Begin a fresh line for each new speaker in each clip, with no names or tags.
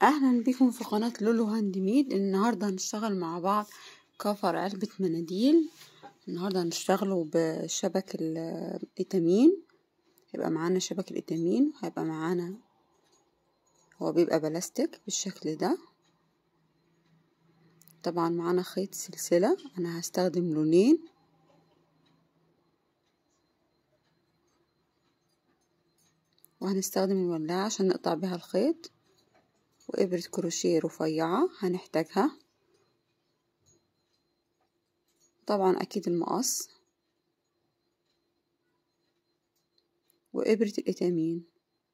اهلا بكم في قناة لولو هاند ميد النهاردة هنشتغل مع بعض كفر علبة مناديل النهاردة هنشتغله بشبك الاتامين هيبقى معانا شبك الاتامين هيبقى معانا هو بيبقى بلاستيك بالشكل ده طبعا معانا خيط سلسلة انا هستخدم لونين وهنستخدم الولاعة عشان نقطع بيها الخيط وإبرة كروشيه رفيعة هنحتاجها طبعا أكيد المقص وإبرة الإتامين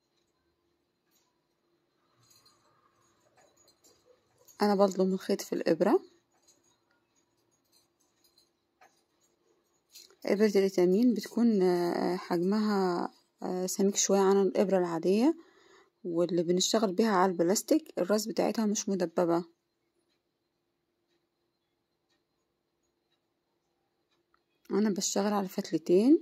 أنا بظلم الخيط في الإبرة إبرة الإتامين بتكون حجمها سميك شوية عن الإبرة العادية واللي بنشتغل بيها على البلاستيك الراس بتاعتها مش مدببة أنا بشتغل على فتلتين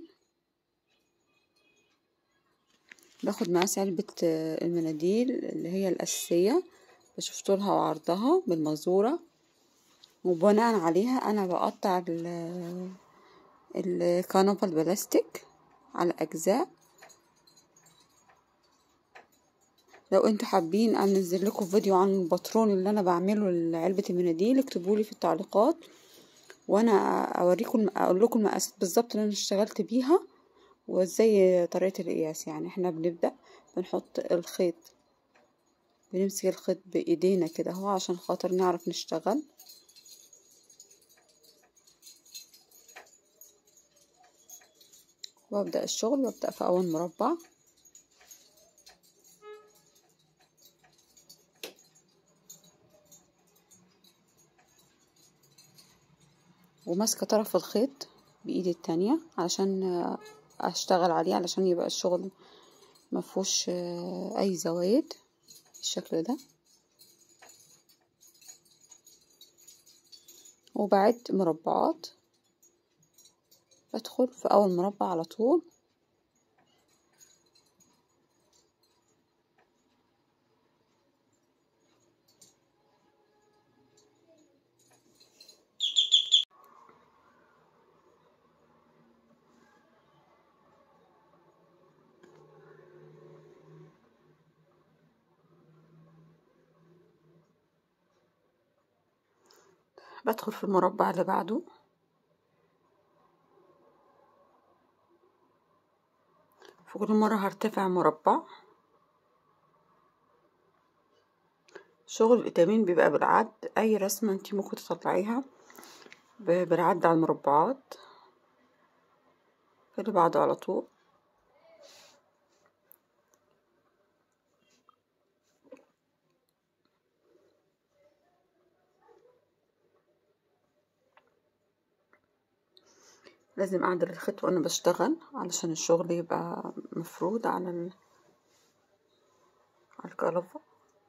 باخد مقاس علبة المناديل اللي هي الأساسية بشوف طولها وعرضها بالمزورة وبناء عليها أنا بقطع الكنفة البلاستيك على أجزاء لو انتوا حابين انزل لكم فيديو عن الباترون اللي انا بعمله لعلبة المناديل اكتبوا لي في التعليقات وانا اوريكم اقول لكم المقاسات بالظبط اللي انا اشتغلت بيها وازاي طريقة القياس يعني احنا بنبدأ بنحط الخيط بنمسك الخيط بايدينا كده اهو عشان خاطر نعرف نشتغل وابدأ الشغل وابدأ في اول مربع وماسكة طرف الخيط بإيدي التانية علشان أشتغل عليه علشان يبقى الشغل مفهوش أي زوايد بالشكل ده وبعد مربعات بدخل في أول مربع على طول بدخل في المربع اللي بعده في كل مرة هرتفع مربع شغل الإتامين بيبقى بالعد أي رسمة انتي ممكن تطلعيها بالعد على المربعات اللي بعده على طول لازم اعدل الخيط وانا بشتغل علشان الشغل يبقى مفرود على ال... على الكرفة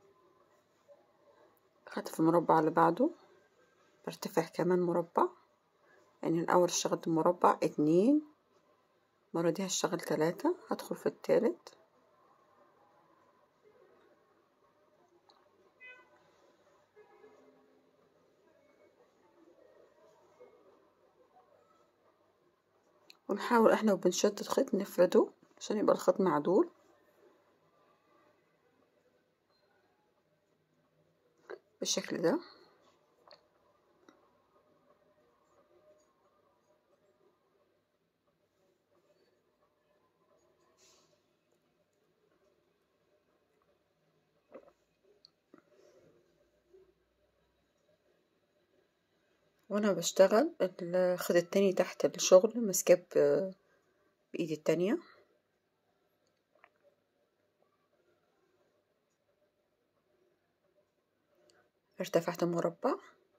خدت في المربع اللي بعده برتفع كمان مربع يعني الاول اشتغلت مربع اتنين المرة دي هشتغل تلاتة هدخل في التالت ونحاول احنا وبنشد الخيط نفرده عشان يبقى الخيط معدول بالشكل ده وانا بشتغل الخيط التاني تحت الشغل ماسكاه بايدي التانية ارتفعت المربع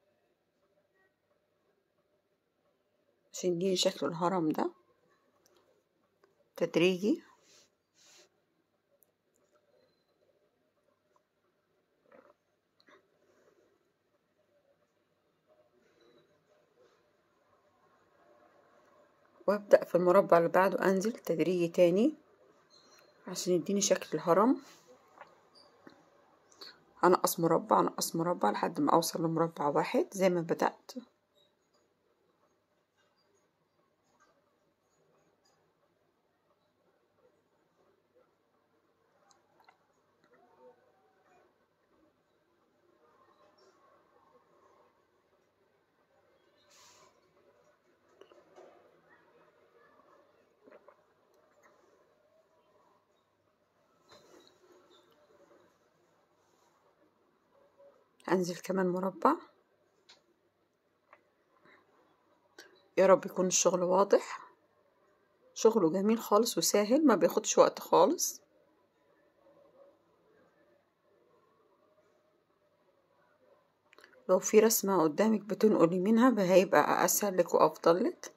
عشان يديني شكل الهرم ده تدريجي وابدأ في المربع اللي بعده انزل تدريجي تاني عشان يديني شكل الهرم هنقص مربع نقص مربع لحد ما اوصل لمربع واحد زي ما بدأت انزل كمان مربع يا رب يكون الشغل واضح شغله جميل خالص وسهل ما بياخدش وقت خالص لو في رسمة قدامك بتنقلي منها هيبقى أسهل لك وأفضل لك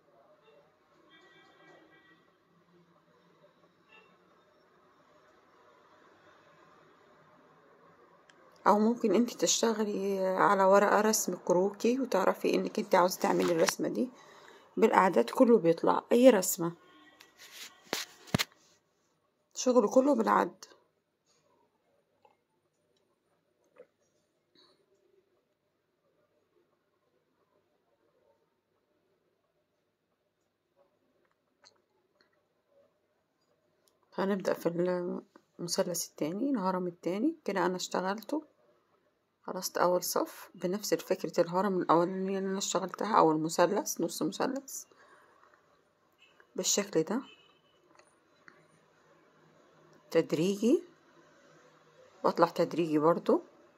او ممكن انت تشتغلي على ورقة رسم كروكي وتعرفي انك انت عاوزة تعملي الرسمة دي بالاعداد كله بيطلع اي رسمة شغله كله بالعد هنبدأ في المثلث التاني الهرم التاني كده انا اشتغلته خلصت اول صف بنفس فكرة الهرم الاولانية اللي انا اشتغلتها او المثلث نص مثلث بالشكل ده تدريجي بطلع تدريجي برضو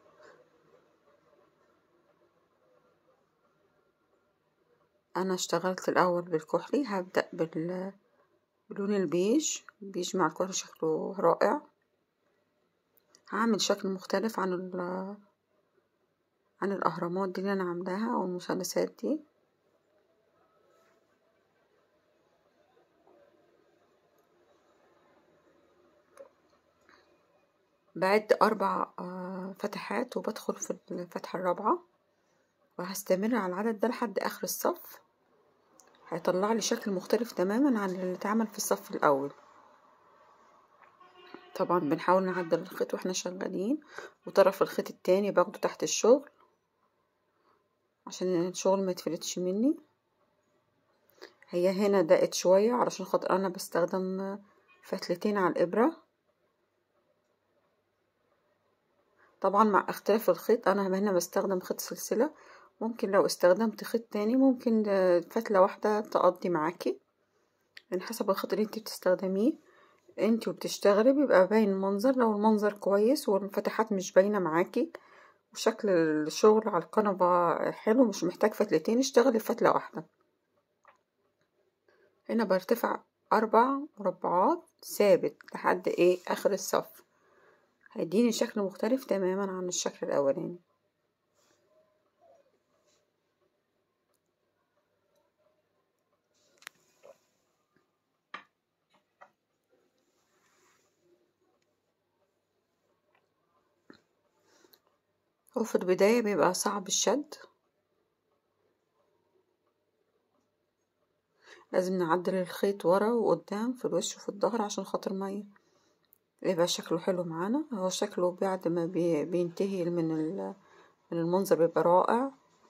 انا اشتغلت الاول بالكحلي هبدأ بال بلون البيج البيج مع الكحل شكله رائع هعمل شكل مختلف عن ال عن الأهرامات دي اللي أنا عاملاها أو المثلثات دي بعد أربع فتحات وبدخل في الفتحة الرابعة وهستمر على العدد ده لحد آخر الصف هيطلع لي شكل مختلف تماما عن اللي اتعمل في الصف الأول طبعا بنحاول نعدل الخيط واحنا شغالين وطرف الخيط التاني باخده تحت الشغل عشان الشغل ما يتفلتش مني هي هنا ضاقت شوية علشان خاطر انا بستخدم فتلتين على الابرة طبعا مع اختلاف الخيط انا هنا بستخدم خيط سلسلة ممكن لو استخدمت خيط تاني ممكن فتلة واحدة تقضي معاكي من حسب الخيط اللي انت بتستخدميه انت وبتشتغلي بيبقى باين المنظر لو المنظر كويس والفتحات مش باينة معاكي وشكل الشغل على الكنبة حلو مش محتاج فتلتين اشتغلي فتلة واحدة هنا برتفع أربع مربعات ثابت لحد ايه آخر الصف هيديني شكل مختلف تماما عن الشكل الأولاني وفي البداية بيبقى صعب الشد لازم نعدل الخيط ورا وقدام في الوش وفي الظهر عشان خاطر ما يبقى شكله حلو معانا هو شكله بعد ما بي بينتهي من من المنظر بيبقى رائع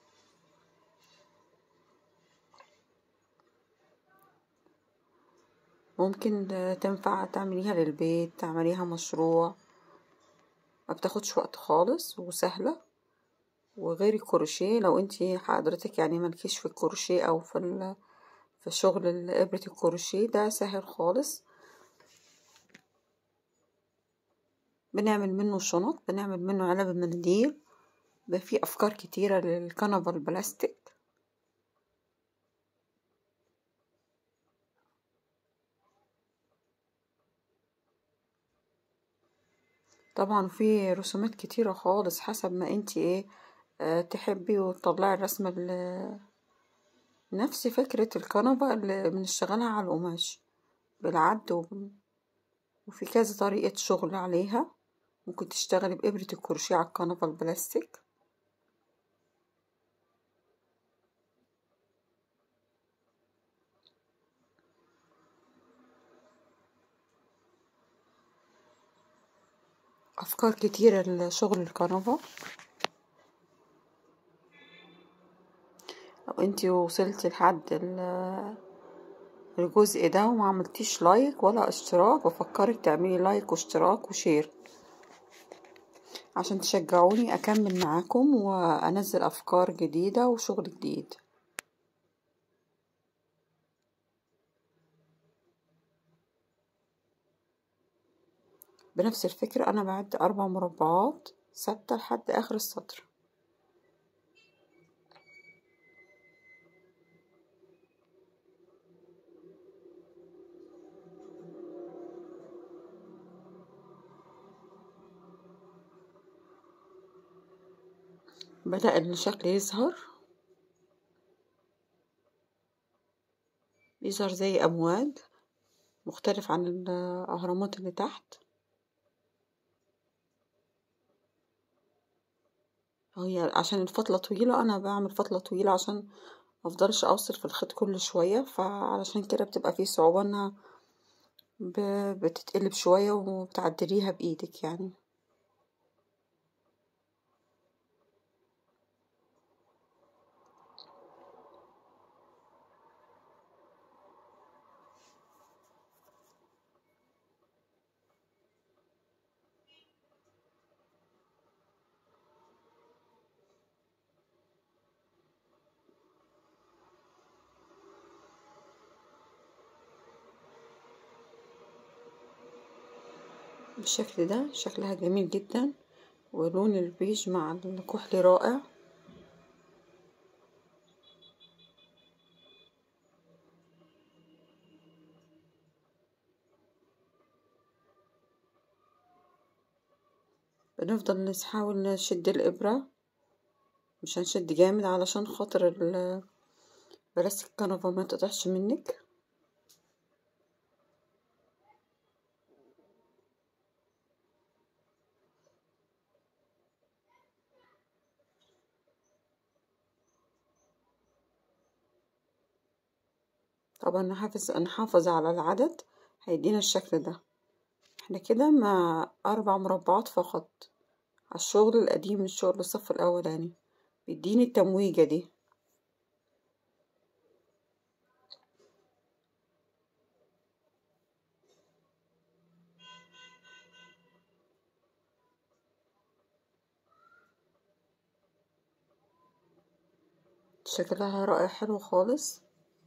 ممكن تنفع تعمليها للبيت تعمليها مشروع ما بتاخدش وقت خالص وسهلة وغير الكروشيه لو انتي حضرتك يعني ملكيش في الكروشيه او في في شغل ابرة الكروشيه ده سهل خالص بنعمل منه شنط بنعمل منه علب مناديل في افكار كتيرة للكنبة البلاستيك طبعا في رسومات كتيرة خالص حسب ما انتي ايه اه تحبي وتطلعي الرسمة اللي نفس فكرة الكنبة اللي بنشتغلها على القماش بالعد وب... وفي كذا طريقة شغل عليها ممكن تشتغلي بإبرة الكروشيه على الكنبة البلاستيك افكار كتيرة لشغل الكنفة لو انتي وصلتي لحد الجزء ده وما عملتيش لايك ولا اشتراك بفكرك تعملي لايك واشتراك وشير عشان تشجعوني اكمل معاكم وانزل افكار جديدة وشغل جديد بنفس الفكرة انا بعد اربع مربعات ثابتة لحد اخر السطر بدأ الشكل يظهر يظهر زي أمواج مختلف عن الأهرامات اللي تحت هي عشان الفتلة طويلة أنا بعمل فتلة طويلة عشان مفضلش أوصل في الخيط كل شوية فعلشان كده بتبقى فيه صعوبة انها بتتقلب شوية وبتعدليها بإيدك يعني بالشكل ده شكلها جميل جدا ولون البيج مع الكحل رائع بنفضل نحاول نشد الإبرة مش هنشد جامد علشان خاطر بلاستيك الكنفة ما تقطعش منك طبعا نحافظ نحافظ على العدد هيدينا الشكل ده احنا كده مع اربع مربعات فقط على الشغل القديم الشغل الصف الاولاني بيديني التمويجة دي شكلها رائع حلو خالص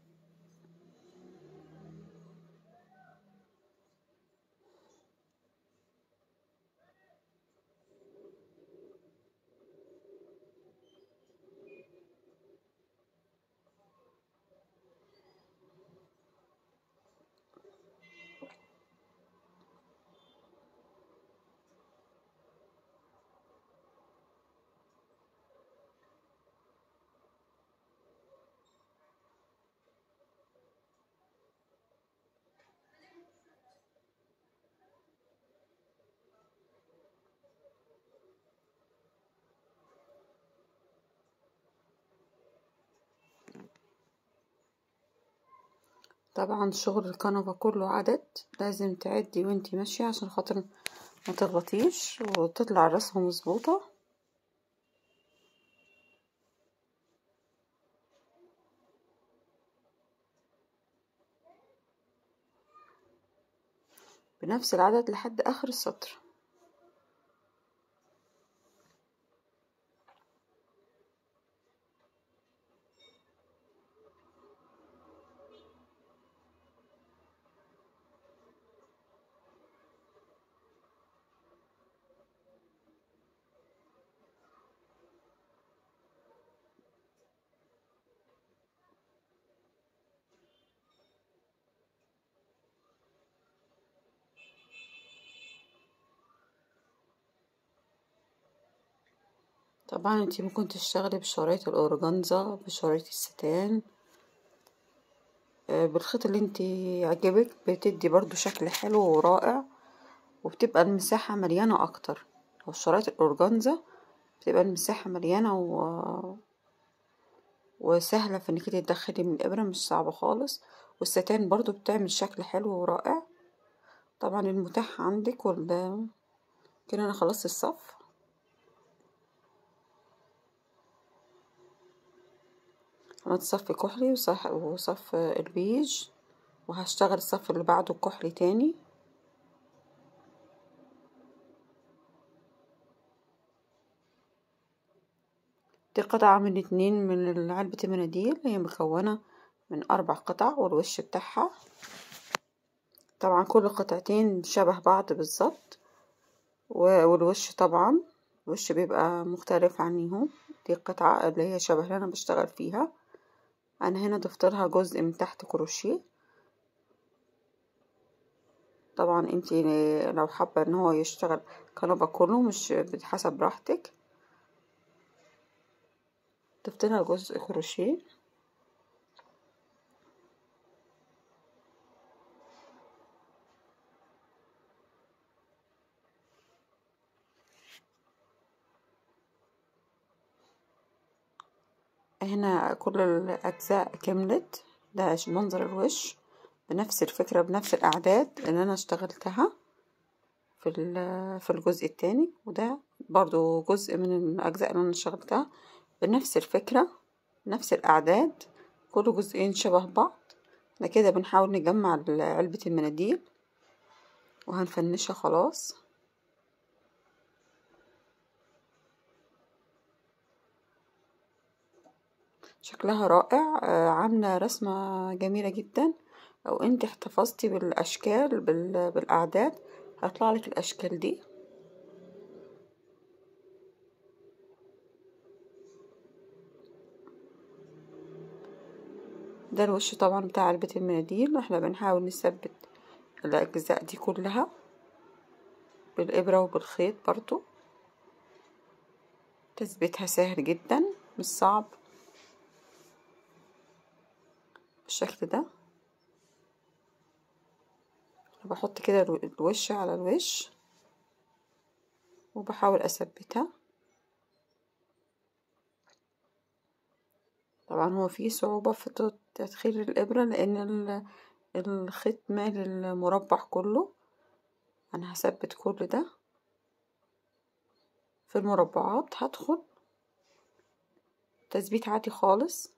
طبعا شغل الكنفة كله عدد لازم تعدي وانتي ماشية عشان خاطر ما تغلطيش وتطلع الرسمة مظبوطة بنفس العدد لحد اخر السطر طبعا انتي ممكن تشتغلي بشرايط الاورجانزا بشرايط الستان بالخيط اللي انتي يعجبك بتدي برضو شكل حلو ورائع وبتبقى المساحة مليانة اكتر لو شرايط الاورجانزا بتبقى المساحة مليانة و... وسهلة في انك تدخلي من الابرة مش صعبة خالص والستان برضو بتعمل شكل حلو ورائع طبعا المتاح عندك وال كده انا خلصت الصف عملت صف كحلي وصف, وصف البيج وهشتغل الصف اللي بعده كحلي تاني دي قطعة من اتنين من علبة المناديل هي مكونة من أربع قطع والوش بتاعها طبعا كل قطعتين شبه بعض بالظبط والوش طبعا الوش بيبقى مختلف عنيهم دي القطعة اللي هي شبه اللي أنا بشتغل فيها أنا هنا ضفت لها جزء من تحت كروشيه طبعا انتي لو حابة ان هو يشتغل كنبة كله مش بحسب راحتك ضفت لها جزء كروشيه هنا كل الأجزاء كملت ده منظر الوش بنفس الفكرة بنفس الأعداد اللي أنا اشتغلتها في في الجزء التاني وده برضو جزء من الأجزاء اللي أنا اشتغلتها بنفس الفكرة نفس الأعداد كل جزئين شبه بعض احنا كده بنحاول نجمع علبة المناديل وهنفنشها خلاص شكلها رائع عاملة رسمة جميلة جدا لو انت احتفظتي بالاشكال بالاعداد هيطلع لك الاشكال دي ده الوش طبعا بتاع علبة المناديل احنا بنحاول نثبت الاجزاء دي كلها بالابرة وبالخيط برضو تثبيتها سهل جدا مش صعب بالشكل ده بحط كده الوش على الوش وبحاول اثبتها طبعا هو فيه صعوبة في تدخيل الإبرة لأن الخيط مال المربع كله أنا هثبت كل ده في المربعات هدخل تثبيت عادي خالص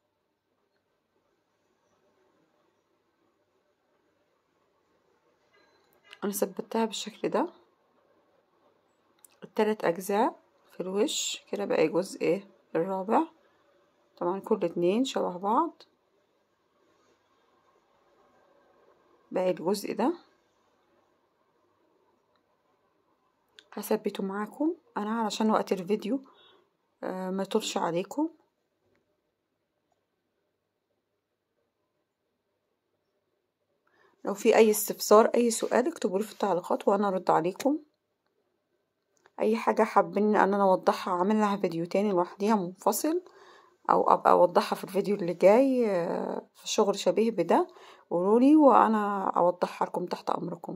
انا ثبتها بالشكل ده التلات اجزاء في الوش كده بقى جزء ايه الرابع طبعا كل اتنين شبه بعض بقى الجزء ده هثبته معاكم انا علشان وقت الفيديو آه ما يطولش عليكم لو في اي استفسار اي سؤال اكتبوا لي في التعليقات وانا ارد عليكم اي حاجه حابين ان انا اوضحها اعمل لها فيديو تاني لوحديها منفصل او ابقى اوضحها في الفيديو اللي جاي في شغل شبيه بده قولولي وانا اوضحها لكم تحت امركم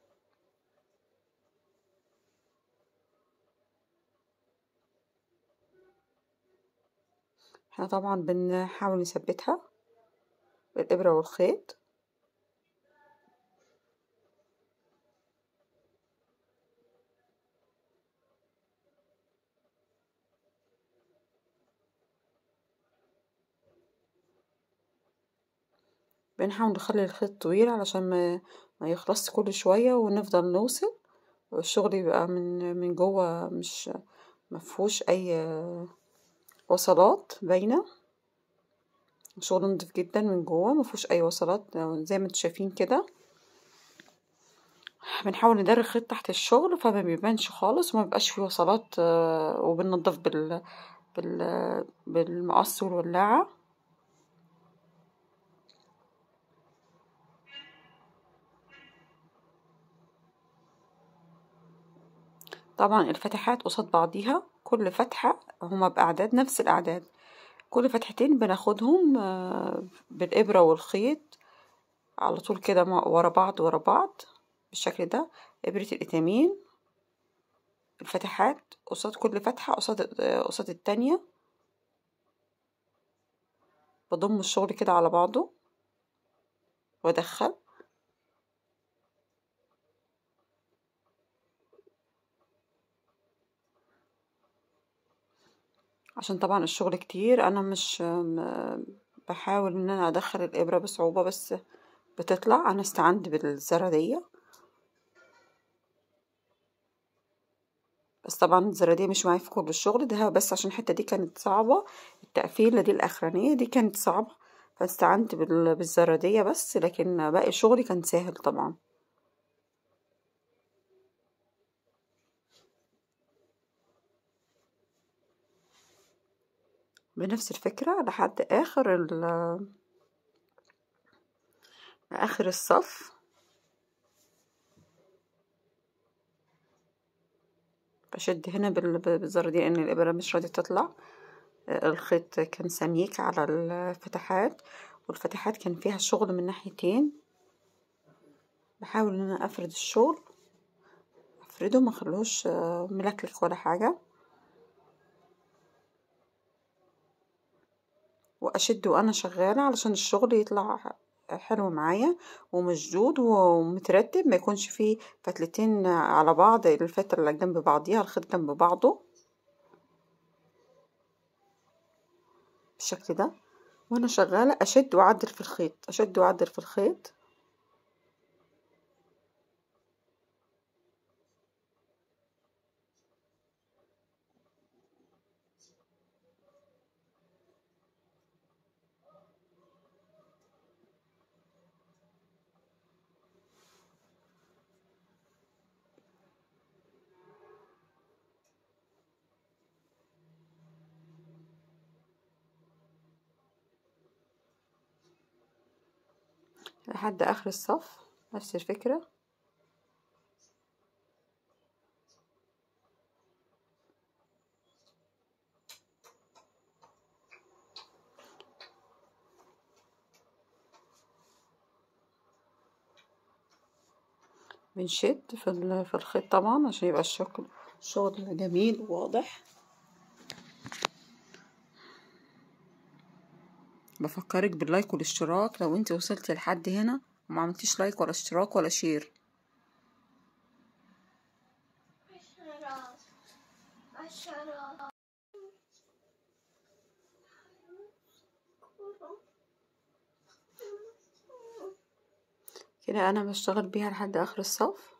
احنا طبعا بنحاول نثبتها بالابره والخيط بنحاول نخلي الخيط طويل علشان ما, ما يخلصش كل شوية ونفضل نوصل والشغل يبقى من من جوه مش مفهوش اي وصلات باينة شغل نضيف جدا من جوه مفهوش اي وصلات زي ما انتوا شايفين كده بنحاول ندرج الخيط تحت الشغل فما بيبانش خالص وما بيبقاش فيه وصلات وبننضف بال بال بالمقص والولاعه طبعا الفتحات قصاد بعضيها كل فتحة هما بأعداد نفس الأعداد كل فتحتين بناخدهم بالإبرة والخيط على طول كده ورا بعض ورا بعض بالشكل ده إبرة الإتامين الفتحات قصاد كل فتحة قصاد قصاد التانية بضم الشغل كده على بعضه وادخل عشان طبعا الشغل كتير انا مش بحاول ان انا ادخل الابرة بصعوبة بس بتطلع انا استعنت بالزردية بس طبعا الزرادية مش معايا في كل الشغل ده بس عشان الحتة دي كانت صعبة التقفيلة دي الأخرانية دي كانت صعبة فاستعنت بالزرادية بس لكن باقي شغلي كان سهل طبعا بنفس الفكرة لحد آخر ال آخر الصف بشد هنا بالزر دي لان الابرة مش راضية تطلع الخيط كان سميك على الفتحات والفتحات كان فيها شغل من ناحيتين بحاول ان انا افرد الشغل افرده ما خلوش ملكلك ولا حاجة واشد وانا شغالة علشان الشغل يطلع حلو معايا ومشدود ومترتب ما يكونش فيه فتلتين على بعض الفتلة اللي جنب بعضيها الخيط جنب بعضه بالشكل ده وانا شغالة اشد واعدل في الخيط اشد واعدل في الخيط لحد اخر الصف نفس الفكرة بنشد في في الخيط طبعا عشان يبقى الشكل شغل جميل وواضح بفكرك باللايك والاشتراك لو انت وصلتي لحد هنا وما عملتيش لايك ولا اشتراك ولا شير كده انا بشتغل بيها لحد اخر الصف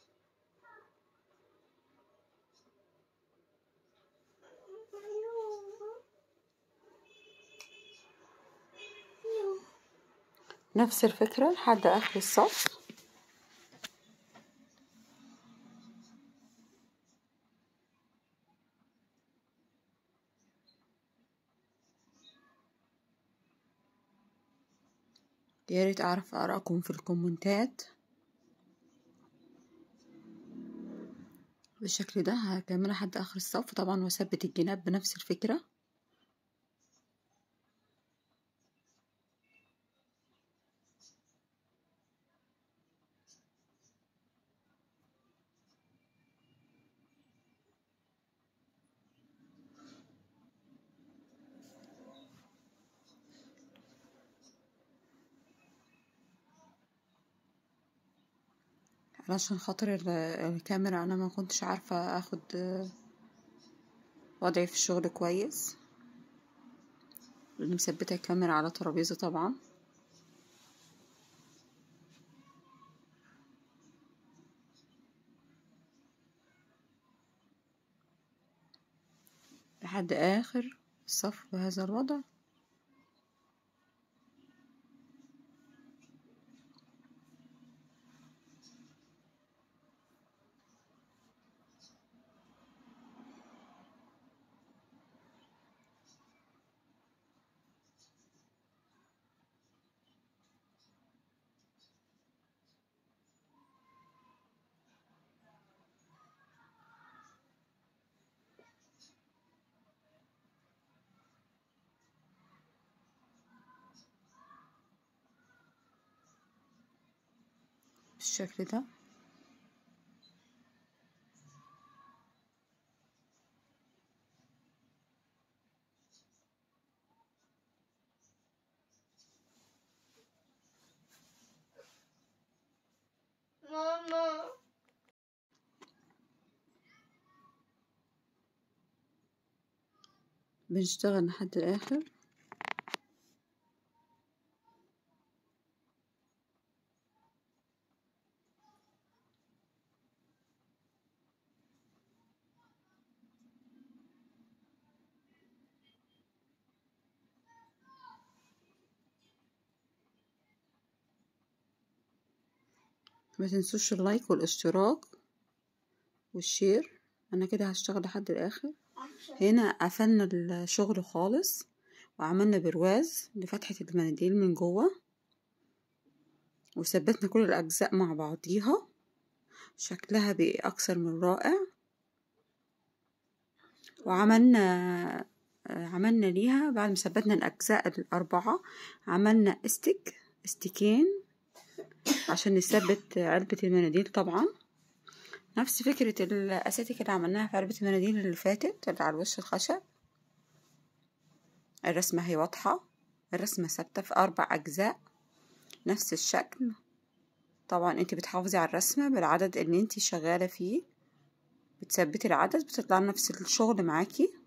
نفس الفكرة لحد اخر الصف يا ريت اعرف ارائكم في الكومنتات بالشكل ده هكمل لحد اخر الصف طبعا واثبت الجناب بنفس الفكرة علشان خاطر الكاميرا انا ما كنتش عارفة اخد وضعي في الشغل كويس لاني مثبتة الكاميرا على ترابيزة طبعا لحد اخر الصف بهذا الوضع بالشكل ده
ماما
بنشتغل لحد الاخر ما تنسوش اللايك والاشتراك والشير انا كده هشتغل لحد الاخر هنا قفلنا الشغل خالص وعملنا برواز لفتحة المناديل من جوه وثبتنا كل الاجزاء مع بعضيها شكلها بقى اكثر من رائع وعملنا عملنا ليها بعد ما ثبتنا الاجزاء الاربعة عملنا استك استيكين عشان نثبت علبة المناديل طبعا نفس فكرة الأساتك اللي عملناها في علبة المناديل اللي فاتت اللي على الوش الخشب الرسمة هي واضحة الرسمة ثابتة في أربع أجزاء نفس الشكل طبعا انت بتحافظي على الرسمة بالعدد اللي انت شغالة فيه بتثبتي العدد بتطلع نفس الشغل معاكي